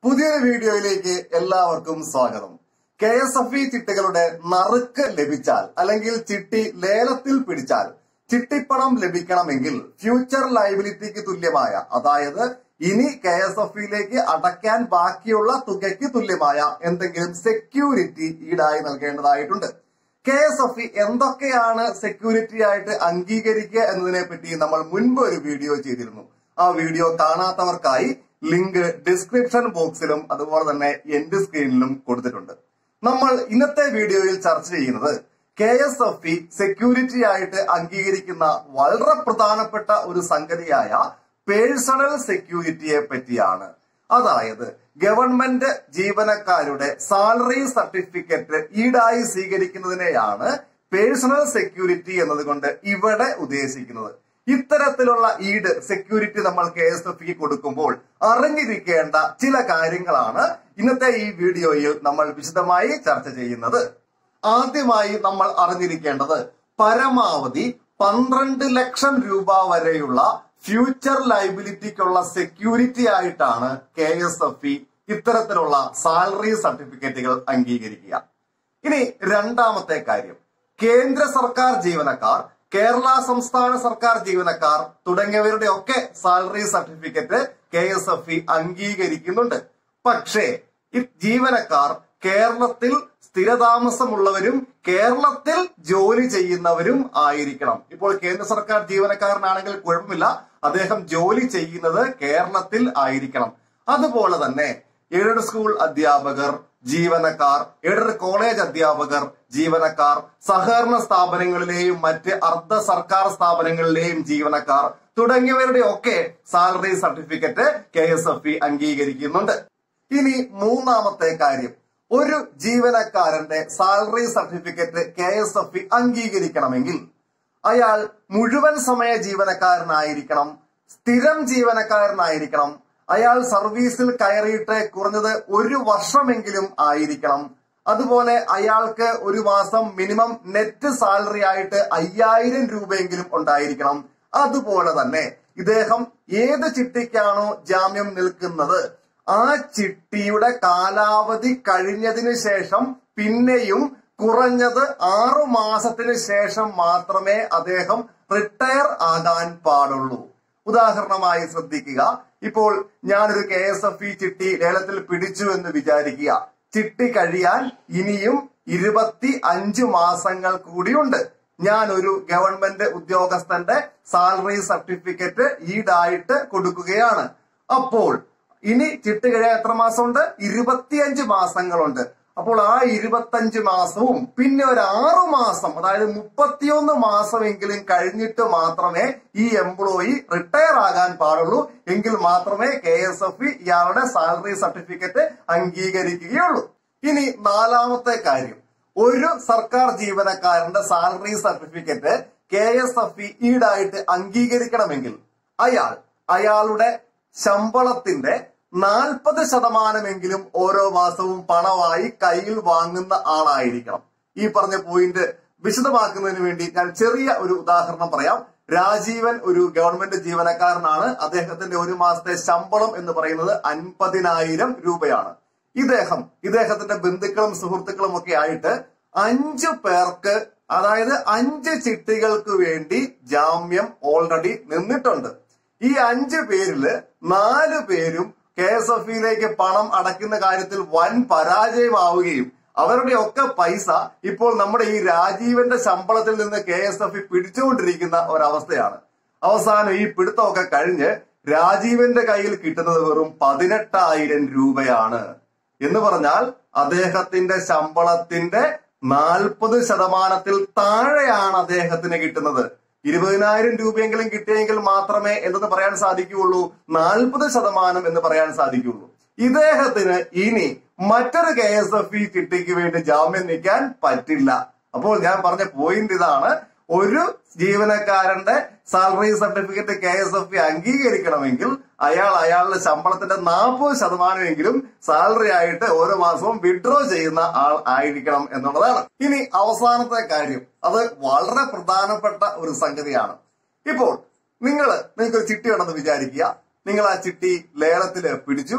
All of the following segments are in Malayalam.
പുതിയൊരു വീഡിയോയിലേക്ക് എല്ലാവർക്കും സ്വാഗതം കെ എസ് എഫ് ഇ ചിട്ടികളുടെ നറുക്ക് ലഭിച്ചാൽ അല്ലെങ്കിൽ ചിട്ടി ലേലത്തിൽ പിടിച്ചാൽ ചിട്ടിപ്പണം ലഭിക്കണമെങ്കിൽ ഫ്യൂച്ചർ ലൈബിലിറ്റിക്ക് തുല്യമായ അതായത് ഇനി കെ എസ് എഫ് ഇയിലേക്ക് അടയ്ക്കാൻ ബാക്കിയുള്ള തുകയ്ക്ക് തുല്യമായ എന്തെങ്കിലും സെക്യൂരിറ്റി ഈടായി നൽകേണ്ടതായിട്ടുണ്ട് കെ എസ് എഫ് ഇ എന്തൊക്കെയാണ് സെക്യൂരിറ്റി ആയിട്ട് അംഗീകരിക്കുക എന്നതിനെ പറ്റി നമ്മൾ മുൻപ് ഒരു വീഡിയോ ചെയ്തിരുന്നു ആ വീഡിയോ കാണാത്തവർക്കായി ലിങ്ക് ഡിസ്ക്രിപ്ഷൻ ബോക്സിലും അതുപോലെ തന്നെ എൻഡ് സ്ക്രീനിലും കൊടുത്തിട്ടുണ്ട് നമ്മൾ ഇന്നത്തെ വീഡിയോയിൽ ചർച്ച ചെയ്യുന്നത് K S F E security ആയിട്ട് അംഗീകരിക്കുന്ന വളരെ പ്രധാനപ്പെട്ട ഒരു സംഗതിയായ പേഴ്സണൽ സെക്യൂരിറ്റിയെ പറ്റിയാണ് അതായത് ഗവൺമെന്റ് ജീവനക്കാരുടെ സാലറി സർട്ടിഫിക്കറ്റ് ഈടായി സ്വീകരിക്കുന്നതിനെയാണ് പേഴ്സണൽ സെക്യൂരിറ്റി എന്നതുകൊണ്ട് ഇവിടെ ഉദ്ദേശിക്കുന്നത് ഇത്തരത്തിലുള്ള ഈഡ് സെക്യൂരിറ്റി നമ്മൾ കെ എസ് എഫ് കൊടുക്കുമ്പോൾ അറിഞ്ഞിരിക്കേണ്ട ചില കാര്യങ്ങളാണ് ഇന്നത്തെ ഈ വീഡിയോയിൽ നമ്മൾ വിശദമായി ചർച്ച ചെയ്യുന്നത് ആദ്യമായി നമ്മൾ അറിഞ്ഞിരിക്കേണ്ടത് പരമാവധി പന്ത്രണ്ട് ലക്ഷം രൂപ വരെയുള്ള ഫ്യൂച്ചർ ലൈബിലിറ്റിക്കുള്ള സെക്യൂരിറ്റി ആയിട്ടാണ് കെ എസ് എഫ് ഇ ഇത്തരത്തിലുള്ള സാലറി സർട്ടിഫിക്കറ്റുകൾ അംഗീകരിക്കുക ഇനി രണ്ടാമത്തെ കാര്യം കേന്ദ്ര സർക്കാർ ജീവനക്കാർ കേരള സംസ്ഥാന സർക്കാർ ജീവനക്കാർ തുടങ്ങിയവരുടെ ഒക്കെ salary certificate K S F E അംഗീകരിക്കുന്നുണ്ട് പക്ഷേ ഈ ജീവനക്കാർ കേരളത്തിൽ സ്ഥിരതാമസമുള്ളവരും കേരളത്തിൽ ജോലി ചെയ്യുന്നവരും ആയിരിക്കണം ഇപ്പോൾ കേന്ദ്ര സർക്കാർ ജീവനക്കാരനാണെങ്കിൽ കുഴപ്പമില്ല അദ്ദേഹം ജോലി ചെയ്യുന്നത് കേരളത്തിൽ ആയിരിക്കണം അതുപോലെ തന്നെ എയ്ഡഡ് സ്കൂൾ അധ്യാപകർ ജീവനക്കാർ എയ്ഡഡ് കോളേജ് അധ്യാപകർ ജീവനക്കാർ സഹകരണ സ്ഥാപനങ്ങളിലെയും മറ്റ് അർദ്ധ സർക്കാർ സ്ഥാപനങ്ങളിലെയും ജീവനക്കാർ തുടങ്ങിയവരുടെ ഒക്കെ salary certificate K S F E അംഗീകരിക്കുന്നുണ്ട് ഇനി മൂന്നാമത്തെ കാര്യം ഒരു ജീവനക്കാരന്റെ salary certificate K S F E അംഗീകരിക്കണമെങ്കിൽ അയാൾ മുഴുവൻ സമയ ജീവനക്കാരനായിരിക്കണം സ്ഥിരം ജീവനക്കാരനായിരിക്കണം അയാൾ സർവീസിൽ കയറിയിട്ട് കുറഞ്ഞത് ഒരു വർഷമെങ്കിലും ആയിരിക്കണം അതുപോലെ അയാൾക്ക് ഒരു മാസം മിനിമം നെറ്റ് സാലറി ആയിട്ട് അയ്യായിരം രൂപയെങ്കിലും ഉണ്ടായിരിക്കണം അതുപോലെ തന്നെ ഇദ്ദേഹം ഏത് ചിട്ടിക്കാണോ ജാമ്യം നിൽക്കുന്നത് ആ ചിട്ടിയുടെ കാലാവധി കഴിഞ്ഞതിന് ശേഷം പിന്നെയും കുറഞ്ഞത് ആറു മാസത്തിന് ശേഷം മാത്രമേ അദ്ദേഹം റിട്ടയർ ആകാൻ പാടുള്ളൂ ഉദാഹരണമായി ശ്രദ്ധിക്കുക ഇപ്പോൾ ഞാനൊരു കെ എസ് എഫ് ഇ ചിട്ടി ലേലത്തിൽ പിടിച്ചു എന്ന് വിചാരിക്കുക ചിട്ടി കഴിയാൻ ഇനിയും ഇരുപത്തി അഞ്ചു മാസങ്ങൾ കൂടിയുണ്ട് ഞാൻ ഒരു ഗവൺമെന്റ് ഉദ്യോഗസ്ഥന്റെ സാലറി സർട്ടിഫിക്കറ്റ് ഈടായിട്ട് കൊടുക്കുകയാണ് അപ്പോൾ ഇനി ചിട്ടി കഴിയാൻ എത്ര മാസമുണ്ട് ഇരുപത്തിയഞ്ച് മാസങ്ങളുണ്ട് അപ്പോൾ ആ ഇരുപത്തഞ്ച് മാസവും പിന്നെ ഒരു ആറു മാസം അതായത് മുപ്പത്തിയൊന്ന് മാസമെങ്കിലും കഴിഞ്ഞിട്ട് മാത്രമേ ഈ എംപ്ലോയി റിട്ടയർ ആകാൻ പാടുള്ളൂ എങ്കിൽ മാത്രമേ കെ എസ് എഫ് ഇയാളുടെ സാലറി സർട്ടിഫിക്കറ്റ് അംഗീകരിക്കുകയുള്ളൂ ഇനി നാലാമത്തെ കാര്യം ഒരു സർക്കാർ ജീവനക്കാരന്റെ salary certificate K S F E ഈടായിട്ട് അംഗീകരിക്കണമെങ്കിൽ അയാൾ അയാളുടെ ശമ്പളത്തിന്റെ നാൽപ്പത് ശതമാനമെങ്കിലും ഓരോ മാസവും പണമായി കയ്യിൽ വാങ്ങുന്ന ആളായിരിക്കണം ഈ പറഞ്ഞ പോയിന്റ് വിശദമാക്കുന്നതിന് വേണ്ടി ഞാൻ ചെറിയ ഒരു ഉദാഹരണം പറയാം രാജീവൻ ഒരു ഗവൺമെന്റ് ജീവനക്കാരനാണ് അദ്ദേഹത്തിന്റെ ഒരു മാസത്തെ ശമ്പളം എന്ന് പറയുന്നത് അൻപതിനായിരം രൂപയാണ് ഇദ്ദേഹം ഇദ്ദേഹത്തിന്റെ ബന്ധുക്കളും സുഹൃത്തുക്കളും ഒക്കെ ആയിട്ട് അഞ്ചു പേർക്ക് അതായത് അഞ്ച് ചിട്ടികൾക്ക് വേണ്ടി ജാമ്യം ഓൾറെഡി നിന്നിട്ടുണ്ട് ഈ അഞ്ചു പേരില് നാല് പേരും കെ എസ് എഫ് ഇയിലേക്ക് പണം അടയ്ക്കുന്ന കാര്യത്തിൽ വൻ പരാജയമാവുകയും അവരുടെ ഒക്കെ പൈസ ഇപ്പോൾ നമ്മുടെ ഈ രാജീവന്റെ ശമ്പളത്തിൽ നിന്ന് കെ എസ് എഫ് പിടിച്ചുകൊണ്ടിരിക്കുന്ന ഒരവസ്ഥയാണ് അവസാനം ഈ പിടുത്തമൊക്കെ കഴിഞ്ഞ് രാജീവന്റെ കയ്യിൽ കിട്ടുന്നത് വെറും പതിനെട്ടായിരം രൂപയാണ് എന്ന് പറഞ്ഞാൽ അദ്ദേഹത്തിന്റെ ശമ്പളത്തിന്റെ നാൽപ്പത് ശതമാനത്തിൽ താഴെയാണ് അദ്ദേഹത്തിന് കിട്ടുന്നത് ഇരുപതിനായിരം രൂപയെങ്കിലും കിട്ടിയെങ്കിൽ മാത്രമേ എന്തെന്ന് പറയാൻ സാധിക്കുകയുള്ളൂ നാൽപ്പത് ശതമാനം എന്ന് പറയാൻ സാധിക്കുകയുള്ളൂ ഇദ്ദേഹത്തിന് ഇനി മറ്റൊരു കെ എസ് എഫ് ഇ ചിട്ടിക്ക് വേണ്ടി ജാമ്യം നിൽക്കാൻ പറ്റില്ല അപ്പോൾ ഞാൻ പറഞ്ഞ പോയിന്റ് ഇതാണ് ഒരു ജീവനക്കാരന്റെ salary certificate K S F E അംഗീകരിക്കണമെങ്കിൽ അയാൾ അയാളുടെ ശമ്പളത്തിന്റെ നാൽപ്പത് ശതമാനമെങ്കിലും സാലറി ആയിട്ട് ഓരോ മാസവും വിഡ്രോ ചെയ്യുന്ന ആൾ ആയിരിക്കണം എന്നുള്ളതാണ് ഇനി അവസാനത്തെ കാര്യം അത് വളരെ പ്രധാനപ്പെട്ട ഒരു സംഗതിയാണ് ഇപ്പോൾ നിങ്ങൾ നിങ്ങൾക്ക് ഒരു ചിട്ടി ഉണ്ടെന്ന് വിചാരിക്കുക നിങ്ങൾ ആ ചിട്ടി ലേലത്തിൽ പിടിച്ചു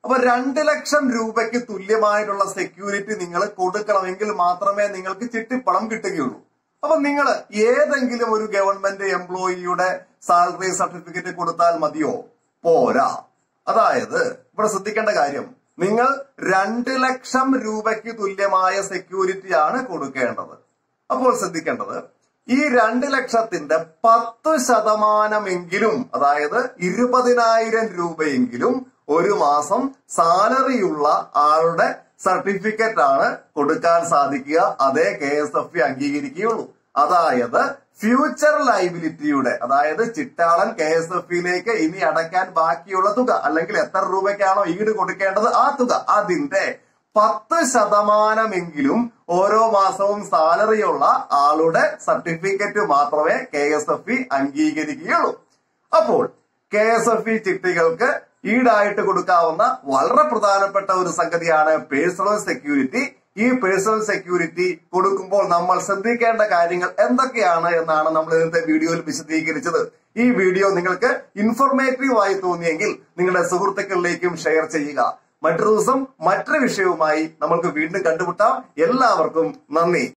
അപ്പൊ രണ്ട് ലക്ഷം രൂപയ്ക്ക് തുല്യമായിട്ടുള്ള സെക്യൂരിറ്റി നിങ്ങൾ കൊടുക്കണമെങ്കിൽ മാത്രമേ നിങ്ങൾക്ക് ചിട്ടിപ്പണം കിട്ടുകയുള്ളൂ അപ്പൊ നിങ്ങൾ ഏതെങ്കിലും ഒരു ഗവൺമെന്റ് എംപ്ലോയിയുടെ സാലറി സർട്ടിഫിക്കറ്റ് കൊടുത്താൽ മതിയോ പോരാ അതായത് ഇവിടെ ശ്രദ്ധിക്കേണ്ട കാര്യം നിങ്ങൾ രണ്ട് ലക്ഷം രൂപയ്ക്ക് തുല്യമായ സെക്യൂരിറ്റിയാണ് കൊടുക്കേണ്ടത് അപ്പോൾ ശ്രദ്ധിക്കേണ്ടത് ഈ രണ്ട് ലക്ഷത്തിന്റെ പത്ത് ശതമാനമെങ്കിലും അതായത് ഇരുപതിനായിരം രൂപയെങ്കിലും ഒരു മാസം സാലറിയുള്ള ആളുടെ സർട്ടിഫിക്കറ്റ് ആണ് കൊടുക്കാൻ സാധിക്കുക അതേ കെ എസ് എഫ് അംഗീകരിക്കുകയുള്ളൂ അതായത് ഫ്യൂച്ചർ ലൈബിലിറ്റിയുടെ അതായത് ചിട്ടാളൻ കെ എസ് എഫിലേക്ക് ഇനി അടയ്ക്കാൻ ബാക്കിയുള്ള തുക അല്ലെങ്കിൽ എത്ര രൂപയ്ക്കാണോ ഈട് കൊടുക്കേണ്ടത് ആ തുക അതിന്റെ പത്ത് ശതമാനമെങ്കിലും ഓരോ മാസവും സാലറിയുള്ള ആളുടെ സർട്ടിഫിക്കറ്റ് മാത്രമേ കെ എസ് എഫ് ഇ അംഗീകരിക്കുകയുള്ളൂ അപ്പോൾ കെ എസ് എഫ് ഇ ചിട്ടികൾക്ക് ഈടായിട്ട് കൊടുക്കാവുന്ന വളരെ പ്രധാനപ്പെട്ട ഒരു സംഗതിയാണ് പേഴ്സണൽ സെക്യൂരിറ്റി ഈ പേഴ്സണൽ സെക്യൂരിറ്റി കൊടുക്കുമ്പോൾ നമ്മൾ ശ്രദ്ധിക്കേണ്ട കാര്യങ്ങൾ എന്തൊക്കെയാണ് എന്നാണ് നമ്മൾ ഇന്നത്തെ വീഡിയോയിൽ വിശദീകരിച്ചത് ഈ വീഡിയോ നിങ്ങൾക്ക് ഇൻഫോർമേറ്റീവ് ആയി തോന്നിയെങ്കിൽ നിങ്ങളുടെ സുഹൃത്തുക്കളിലേക്കും ഷെയർ ചെയ്യുക മറ്റൊരു ദിവസം മറ്റൊരു വിഷയവുമായി നമ്മൾക്ക് വീണ്ടും കണ്ടുമുട്ടാം എല്ലാവർക്കും നന്ദി